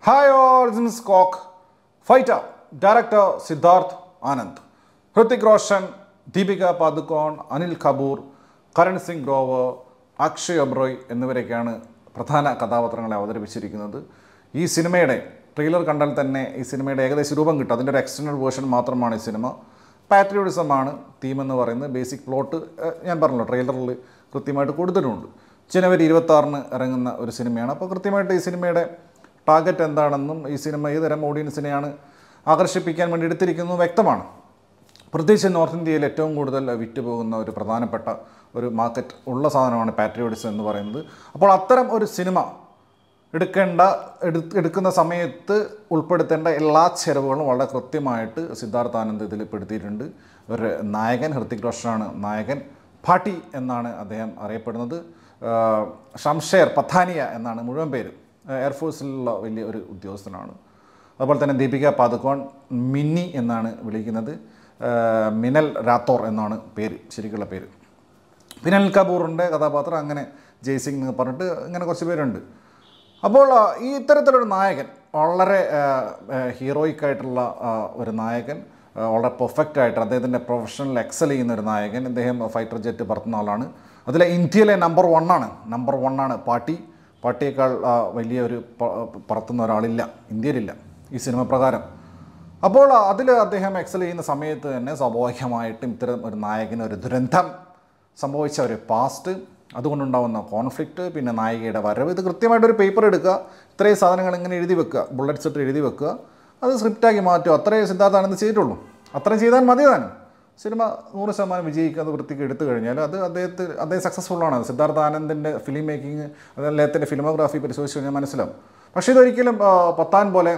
hi origins കോക്ക് fighter director Siddharth Anand Hrithik Roshan Deepika Padukone Anil Kapoor Karan Singh Grover Akshay Oberoi എന്നിവരൊക്കെയാണ് പ്രധാന കഥാപാത്രങ്ങളെ അവതരിപ്പിച്ചിരിക്കുന്നത് ഈ സിനിമയുടെ ട്രെയിലർ കണ്ടാൽ തന്നെ ഈ സിനിമയുടെ ഏകദേശം രൂപം കിട്ടും അതിൻ്റെ ഒരു എക്സ്റ്റേണൽ വേർഷൻ മാത്രമാണ് ഈ സിനിമ പാട്രിയോട്ടിസമാണ് തീം എന്ന് പറയുന്നത് ബേസിക് പ്ലോട്ട് ഞാൻ പറഞ്ഞല്ലോ ട്രെയിലറിൽ കൃത്യമായിട്ട് കൊടുത്തിട്ടുണ്ട് ജനുവരി ഇരുപത്തി ആറിന് ഇറങ്ങുന്ന ഒരു സിനിമയാണ് അപ്പോൾ കൃത്യമായിട്ട് ഈ സിനിമയുടെ ടാർഗറ്റ് എന്താണെന്നും ഈ സിനിമ ഏതുതരം ഓഡിയൻസിനെയാണ് ആകർഷിപ്പിക്കാൻ വേണ്ടി എടുത്തിരിക്കുന്നത് വ്യക്തമാണ് പ്രത്യേകിച്ച് നോർത്ത് ഇന്ത്യയിൽ ഏറ്റവും കൂടുതൽ വിറ്റ് പോകുന്ന ഒരു പ്രധാനപ്പെട്ട ഒരു മാർക്കറ്റ് ഉള്ള സാധനമാണ് പാട്രിയോട്ടിസം എന്ന് പറയുന്നത് അപ്പോൾ അത്തരം ഒരു സിനിമ എടുക്കേണ്ട എടു എടുക്കുന്ന സമയത്ത് ഉൾപ്പെടുത്തേണ്ട എല്ലാ ചെലവുകളും വളരെ കൃത്യമായിട്ട് സിദ്ധാർത്ഥ ആനന്ദ് ഇതിൽ പെടുത്തിയിട്ടുണ്ട് ഒരു നായകൻ ഹൃത്തിക് റോഷനാണ് നായകൻ ഭാട്ടി എന്നാണ് അദ്ദേഹം അറിയപ്പെടുന്നത് ആഹ് ഷംഷേർ പത്താനിയ എന്നാണ് മുഴുവൻ പേര് എയർഫോഴ്സിലുള്ള വലിയ ഒരു ഉദ്യോഗസ്ഥനാണ് അതുപോലെ തന്നെ ദീപിക പാദുക്കോൺ മിന്നി എന്നാണ് വിളിക്കുന്നത് ആഹ് മിനൽ രാത്തോർ എന്നാണ് പേര് ശരിക്കുള്ള പേര് പിന്നെ അനിൽ കപൂറിൻ്റെ കഥാപാത്രം അങ്ങനെ ജയ്സിംഗ് എന്ന് പറഞ്ഞിട്ട് ഇങ്ങനെ കുറച്ച് പേരുണ്ട് അപ്പോൾ ആ, ഈ ഇത്തരത്തിലൊരു നായകൻ വളരെ ഹീറോയിക് ആയിട്ടുള്ള ആ, ഒരു നായകൻ ആ, വളരെ പെർഫെക്റ്റ് ആയിട്ട് അദ്ദേഹത്തിൻ്റെ പ്രൊഫഷണൽ എക്സൽ ചെയ്യുന്ന ഒരു നായകൻ അദ്ദേഹം ഫൈറ്റർ ജെറ്റ് പറത്തുന്ന ആളാണ് അതിലെ ഇന്ത്യയിലെ നമ്പർ വണ്ണാണ് നമ്പർ വണ്ണാണ് പാട്ടി പാട്ടിയേക്കാൾ ആ, വലിയ ഒരു പ- പറത്തുന്ന ഒരാളില്ല ഇന്ത്യയിലില്ല ഈ സിനിമ പ്രകാരം അപ്പോൾ അതിൽ അദ്ദേഹം എക്സൽ ചെയ്യുന്ന സമയത്ത് തന്നെ സ്വാഭാവികമായിട്ടും ഇത്തരം ഒരു നായകന് ഒരു ദുരന്തം സംഭവിച്ച ഒരു പാസ്റ്റ് അതുകൊണ്ടുണ്ടാവുന്ന കോൺഫ്ലിക്റ്റ് പിന്നെ നായികയുടെ വരവ് ഇത് കൃത്യമായിട്ട് ഒരു പേപ്പർ എടുക്കുക ഇത്രയും സാധനങ്ങൾ ഇങ്ങനെ എഴുതി വെക്കുക ബുള്ളറ്റ്സ് ഇട്ട് എഴുതി വെക്കുക അത് സ്ക്രിപ്റ്റാക്കി മാറ്റുക അത്രയും സിദ്ധാർത്ഥാനന്ദ് ചെയ്തിട്ടുള്ളൂ അത്രയും ചെയ്താൽ മതി താനും സിനിമ നൂറ് ശതമാനം വിജയിക്കാതെ വൃത്തിക്ക് എടുത്തു കഴിഞ്ഞാൽ അത് അദ്ദേഹത്തിന് അദ്ദേഹം സക്സസ്ഫുൾ ആണ് സിദ്ധാർത്ഥ ആനന്ദിൻ്റെ ഫിലിം മേക്കിംഗ് അത് അദ്ദേഹത്തിൻ്റെ ഫിലിമോഗ്രാഫി പരിശോധിച്ച് കഴിഞ്ഞാൽ മനസ്സിലാവും പക്ഷേ ഇതൊരിക്കലും ആ, പത്താൻ പോലെ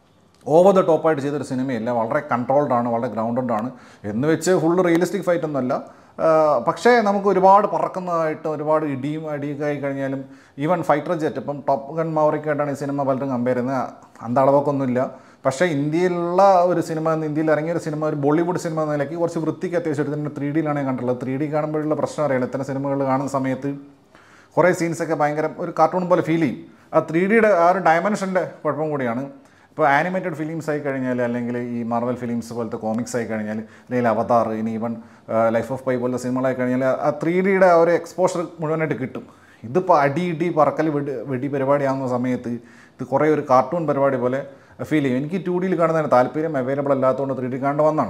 ഓവർ ദ ടോപ്പായിട്ട് ചെയ്തൊരു സിനിമയില്ല വളരെ കൺട്രോൾഡ് ആണ് വളരെ ഗ്രൗണ്ടഡ് ആണ് എന്ന് വെച്ച് ഫുള്ള് റിയലിസ്റ്റിക് ഫൈറ്റ് ഒന്നുമല്ല ആ, പക്ഷേ നമുക്ക് ഒരുപാട് പറക്കുന്നതായിട്ട് ഒരുപാട് ഇടിയും അടിയൊക്കെ ആയി കഴിഞ്ഞാലും ഈവൻ ഫൈറ്റർ ജെറ്റ് ഇപ്പം ടോപ്പ് ഗൺ മാവറിക്കായിട്ടാണ് ഈ സിനിമ പലരും കമ്പയർ ചെയ്യുന്നത് അന്ത അളവൊക്കൊന്നുമില്ല പക്ഷേ ഇന്ത്യയിലുള്ള ഒരു സിനിമ എന്ന് ഇന്ത്യയിൽ ഇറങ്ങിയ ഒരു സിനിമ ഒരു ബോളിവുഡ് സിനിമ എന്ന നിലയ്ക്ക് കുറച്ച് വൃത്തിക്ക് അത്യാവശ്യം എടുത്തിട്ട് ത്രീ ഡിയിലാണ് ഞാൻ കണ്ടിട്ടുള്ളത് ത്രീ ഡി കാണുമ്പോഴുള്ള പ്രശ്നം അറിയാം ഇത്തരം സിനിമകൾ കാണുന്ന സമയത്ത് കുറേ സീൻസൊക്കെ ഭയങ്കര ഒരു കാർട്ടൂൺ പോലെ ഫീൽ ചെയ്യും ആ ത്രീ ഡിയുടെ ആ ഒരു ഡയമെൻഷൻ്റെ കുഴപ്പം കൂടിയാണ് ഇപ്പോൾ ആനിമേറ്റഡ് ഫിലിംസ് ആയി കഴിഞ്ഞാൽ അല്ലെങ്കിൽ ഈ മാർവൽ ഫിലിംസ് പോലത്തെ കോമിക്സ് ആയി കഴിഞ്ഞാൽ അല്ലെങ്കിൽ അവതാർ ഇനി ഈവൻ ലൈഫ് ഓഫ് പൈ പോലത്തെ സിനിമകളായി കഴിഞ്ഞാൽ ആ ത്രീ ഡിയുടെ ആ ഒരു എക്സ്പോഷർ മുഴുവനായിട്ട് കിട്ടും ഇതിപ്പോൾ അടി ഇടി പറക്കൽ വെടി വെടി പരിപാടിയാകുന്ന സമയത്ത് ഇത് കുറേ ഒരു കാർട്ടൂൺ പരിപാടി പോലെ ഫീൽ ചെയ്യും എനിക്ക് ടു ഡിയിൽ കാണുന്നതിന് താല്പര്യം അവൈലബിൾ അല്ലാത്തതുകൊണ്ട് ത്രീ ഡി കാണേണ്ട വന്നാണ്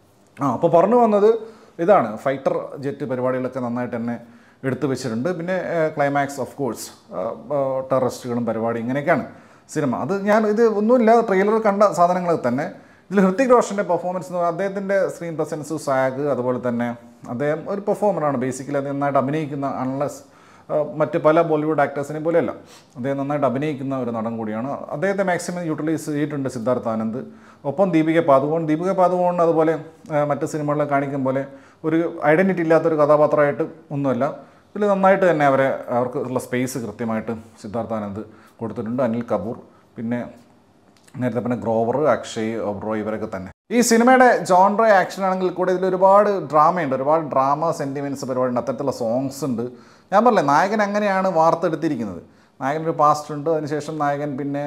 ആ അപ്പോൾ പറഞ്ഞു വന്നത് ഇതാണ് ഫൈറ്റർ ജെറ്റ് പരിപാടികളൊക്കെ നന്നായിട്ട് തന്നെ എടുത്തു വെച്ചിട്ടുണ്ട് പിന്നെ ക്ലൈമാക്സ് ഓഫ് കോഴ്സ് ടെററിസ്റ്റുകളും പരിപാടി ഇങ്ങനെയൊക്കെയാണ് സിനിമ അത് ഞാൻ ഇത് ഒന്നുമില്ല ട്രെയിലർ കണ്ട സാധനങ്ങൾ തന്നെ ഇതിൽ ഹൃത്തിക് റോഷൻ്റെ പെർഫോമൻസ് എന്ന് പറഞ്ഞാൽ അദ്ദേഹത്തിൻ്റെ സ്ക്രീൻ പ്രസൻസ് സാഗ് അതുപോലെ തന്നെ അദ്ദേഹം ഒരു പെർഫോമറാണ് ബേസിക്കലി അത് നന്നായിട്ട് അഭിനയിക്കുന്ന അൺലെസ് മറ്റ് പല ബോളിവുഡ് ആക്ടേഴ്സിനെ പോലെയല്ല അദ്ദേഹം നന്നായിട്ട് അഭിനയിക്കുന്ന ഒരു നടൻ കൂടിയാണ് അദ്ദേഹത്തെ മാക്സിമം യൂട്ടിലൈസ് ചെയ്തിട്ടുണ്ട് സിദ്ധാർത്ഥ് ആനന്ദ് ഒപ്പം ദീപിക പാദുകോൺ ദീപിക പാദുകോൺ അതുപോലെ ആ, മറ്റ് സിനിമകളിൽ കാണിക്കും പോലെ ഒരു ഐഡൻറ്റിറ്റി ഇല്ലാത്തൊരു കഥാപാത്രമായിട്ട് ഒന്നുമല്ല ഇതിൽ നന്നായിട്ട് തന്നെ അവരെ അവർക്ക് ഉള്ള സ്പേസ് കൃത്യമായിട്ട് സിദ്ധാർത്ഥ് ആനന്ദ് കൊടുത്തിട്ടുണ്ട് അനിൽ കപൂർ പിന്നെ നേരത്തെ പിന്നെ ഗ്രോവർ അക്ഷയ് ഒബ്രോ ഇവരൊക്കെ തന്നെ ഈ സിനിമയുടെ ജോൺറ ആക്ഷൻ ആണെങ്കിൽ കൂടെ ഇതിൽ ഒരുപാട് ഡ്രാമയുണ്ട് ഒരുപാട് ഡ്രാമ സെൻറ്റിമെൻറ്റ്സ് പരിപാടിയുണ്ട് അത്തരത്തിലുള്ള സോങ്സ് ഉണ്ട് ഞാൻ പറഞ്ഞില്ലേ നായകൻ അങ്ങനെയാണ് വാർത്തെടുത്തിരിക്കുന്നത് നായകൻ ഒരു പാസ്റ്റ് ഉണ്ട് അതിനുശേഷം നായകൻ പിന്നെ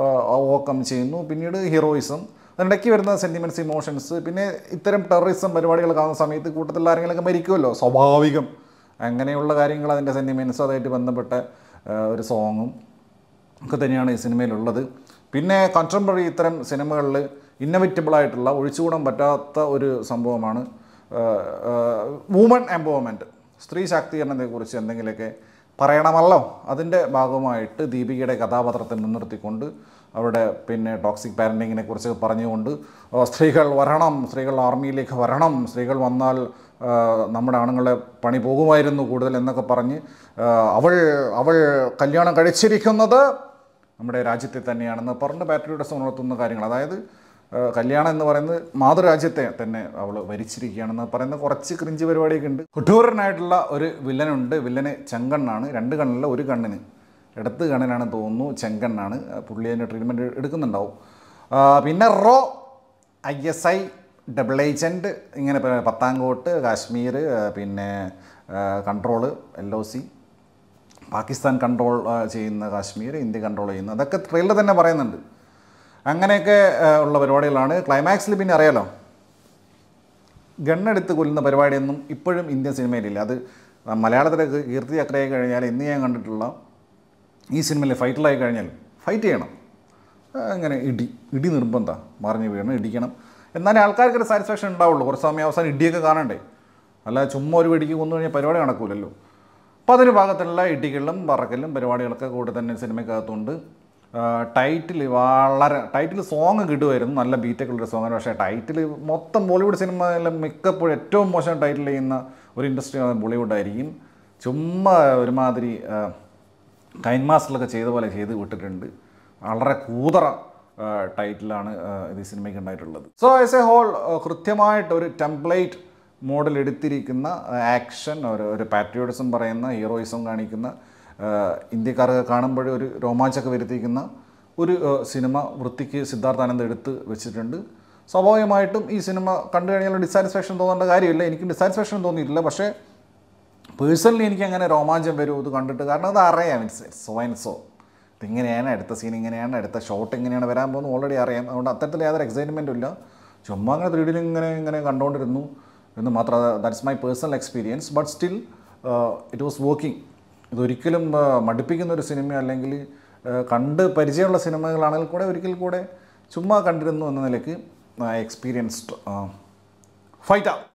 ഓവർകം ചെയ്യുന്നു പിന്നീട് ഹീറോയിസം അതിനിടയ്ക്ക് വരുന്ന സെൻറ്റിമെൻറ്റ്സ് ഇമോഷൻസ് പിന്നെ ഇത്തരം ടെററിസം പരിപാടികൾ കാണുന്ന സമയത്ത് കൂട്ടത്തിൽ ആരെങ്കിലുമൊക്കെ മരിക്കുമല്ലോ സ്വാഭാവികം അങ്ങനെയുള്ള കാര്യങ്ങൾ അതിൻ്റെ സെൻറ്റിമെൻറ്റ്സ് അതുമായിട്ട് ബന്ധപ്പെട്ട ആ, ഒരു സോങ്ങും ഒക്കെ തന്നെയാണ് ഈ സിനിമയിലുള്ളത് പിന്നെ കൺട്രംപററി ഇത്തരം സിനിമകളിൽ ഇന്നവിറ്റബിൾ ആയിട്ടുള്ള ഒഴിച്ചുകൂടാൻ പറ്റാത്ത ഒരു സംഭവമാണ് വുമൺ എംപവർമെൻറ്റ് സ്ത്രീ ശാക്തീകരണത്തെക്കുറിച്ച് എന്തെങ്കിലുമൊക്കെ പറയണമല്ലോ അതിൻ്റെ ഭാഗമായിട്ട് ദീപികയുടെ കഥാപാത്രത്തെ മുൻനിർത്തിക്കൊണ്ട് അവിടെ പിന്നെ ടോക്സിക് പാരൻറ്റിങ്ങിനെ കുറിച്ച് പറഞ്ഞുകൊണ്ട് ആ, സ്ത്രീകൾ വരണം സ്ത്രീകൾ ആർമിയിലേക്ക് വരണം സ്ത്രീകൾ വന്നാൽ ആ, നമ്മുടെ ആണുങ്ങളെ പണി പോകുമായിരുന്നു കൂടുതൽ എന്നൊക്കെ പറഞ്ഞ് ആ, അവൾ അവൾ കല്യാണം കഴിച്ചിരിക്കുന്നത് നമ്മുടെ രാജ്യത്തെ തന്നെയാണെന്ന് പറഞ്ഞ് പാട്രിയോട്ടിസം ഉണർത്തുന്ന കാര്യങ്ങൾ അതായത് ആ, കല്യാണം എന്ന് പറയുന്നത് മാതൃരാജ്യത്തെ തന്നെ അവൾ ഭരിച്ചിരിക്കുകയാണെന്ന് പറയുന്ന കുറച്ച് ക്രിഞ്ച് പരിപാടിയൊക്കെ ഉണ്ട് കൊട്ടൂരനായിട്ടുള്ള ഒരു വില്ലനുണ്ട് വില്ലന് ചെങ്കണ്ണാണ് രണ്ട് കണ്ണില്ല ഒരു കണ്ണിന് ഇടത്ത് കണ്ണിനാണ് തോന്നുന്നു ചെങ്കണ്ണാണ് ആ, പുള്ളി അതിൻ്റെ ട്രീറ്റ്മെൻറ്റ് എടുക്കുന്നുണ്ടാവും ആ, പിന്നെ റോ I S I double agent ഇങ്ങനെ പ- പത്താംകോട്ട് കാശ്മീർ ആ, പിന്നെ control L O C Pakistan control ചെയ്യുന്ന കാശ്മീർ ഇന്ത്യ കൺട്രോൾ ചെയ്യുന്ന അതൊക്കെ ട്രെയിലർ തന്നെ പറയുന്നുണ്ട് അങ്ങനെയൊക്കെ ആ, ഉള്ള പരിപാടികളാണ് ക്ലൈമാക്സിൽ പിന്നെ അറിയാലോ ഗണ്ണെടുത്ത് കൊല്ലുന്ന പരിപാടിയൊന്നും ഇപ്പോഴും ഇന്ത്യൻ സിനിമയിലില്ല അത് മലയാളത്തിലെ കീർത്തി ചക്രയായി കഴിഞ്ഞാൽ ഇന്ന് ഞാൻ കണ്ടിട്ടുള്ള ഈ സിനിമയിൽ ഫൈറ്റിലായി കഴിഞ്ഞാൽ ഫൈറ്റ് ചെയ്യണം ആ, അങ്ങനെ ഇടി ഇടി നിർബന്ധം മറിഞ്ഞ് വീണ് ഇടിക്കണം എന്നാലേ ആൾക്കാർക്ക് ഒരു സാറ്റിസ്ഫാക്ഷൻ ഉണ്ടാവുള്ളൂ കുറച്ച് സമയം അവസാനം ഇടിയൊക്കെ കാണണ്ടേ അല്ല ചുമ്മാ ഒരു വെടിക്ക് കൊന്നു കഴിഞ്ഞാൽ പരിപാടി നടക്കൂലല്ലോ അപ്പോൾ അതിന് ഭാഗത്തുള്ള ഇടികളും പറക്കലും പരിപാടികളൊക്കെ കൂടെ തന്നെ സിനിമയ്ക്കകത്തുണ്ട് ടൈറ്റിൽ വളരെ ടൈറ്റിൽ സോങ് കിട്ടുമായിരുന്നു നല്ല ബീറ്റൊക്കെ ഉള്ളൊരു സോങ്ങാണ് പക്ഷേ ടൈറ്റിൽ മൊത്തം ബോളിവുഡ് സിനിമയിലെ മിക്കപ്പോഴും ഏറ്റവും മോശം ടൈറ്റിൽ ചെയ്യുന്ന ഒരു ഇൻഡസ്ട്രി ബോളിവുഡ് ആയിരിക്കും ചുമ്മാ ഒരുമാതിരി ആ, കൈൻ മാസ്റ്ററിലൊക്കെ ചെയ്ത പോലെ ചെയ്ത് വിട്ടിട്ടുണ്ട് വളരെ കൂതറ ആ, ടൈറ്റിലാണ് ആ, ഇത് ഈ സിനിമയ്ക്ക് ഉണ്ടായിട്ടുള്ളത് സോ ആസ് എ ഹോൾ കൃത്യമായിട്ട് ഒരു ടെംപ്ലേറ്റ് മോഡൽ എടുത്തിരിക്കുന്ന ആക്ഷൻ ഒരു ഒരു പാട്രിയോട്ടിസം പറയുന്ന ഹീറോയിസം കാണിക്കുന്ന ആ, ഇന്ത്യക്കാർക്ക് കാണുമ്പോൾ ഒരു രോമാഞ്ചമൊക്കെ വരുത്തിക്കുന്ന ഒരു ആ, സിനിമ വൃത്തിക്ക് സിദ്ധാർത്ഥ ആനന്ദ് എടുത്ത് വെച്ചിട്ടുണ്ട് സ്വാഭാവികമായിട്ടും ഈ സിനിമ കണ്ടു കഴിഞ്ഞാൽ ഡിസാറ്റിസ്ഫാക്ഷൻ തോന്നേണ്ട കാര്യമില്ല എനിക്ക് ഡിസാറ്റിസ്ഫാക്ഷൻ തോന്നിയിട്ടില്ല പക്ഷേ പേഴ്സണലി എനിക്ക് അങ്ങനെ രോമാഞ്ചം വരും ഇത് കണ്ടിട്ട് കാരണം അത് അറിയാം ഇറ്റ്സ് സോ ആൻഡ് സോ ഇതിങ്ങനെയാണ് അടുത്ത സീൻ ഇങ്ങനെയാണ് അടുത്ത ഷോട്ട് ഇങ്ങനെയാണ് വരാൻ പോകുന്നത് ഓൾറെഡി അറിയാം അതുകൊണ്ട് അത്തരത്തിൽ യാതൊരു എക്സൈറ്റ്മെൻറ്റും ഇല്ല ചുമ്മാ അങ്ങനെ ത്രീഡിൽ ഇങ്ങനെ ഇങ്ങനെ കണ്ടുകൊണ്ടിരുന്നു എന്ന് മാത്രം that's my personal experience but still it was working ഇതൊരിക്കലും ആ, മടുപ്പിക്കുന്ന ഒരു സിനിമ അല്ലെങ്കിൽ ആ, കണ്ട് പരിചയമുള്ള സിനിമകളാണെങ്കിൽ കൂടെ ഒരിക്കൽ കൂടെ ചുമ്മാ കണ്ടിരുന്നു എന്ന നിലയ്ക്ക് എക്സ്പീരിയൻസ്ഡ് ഫൈറ്റ്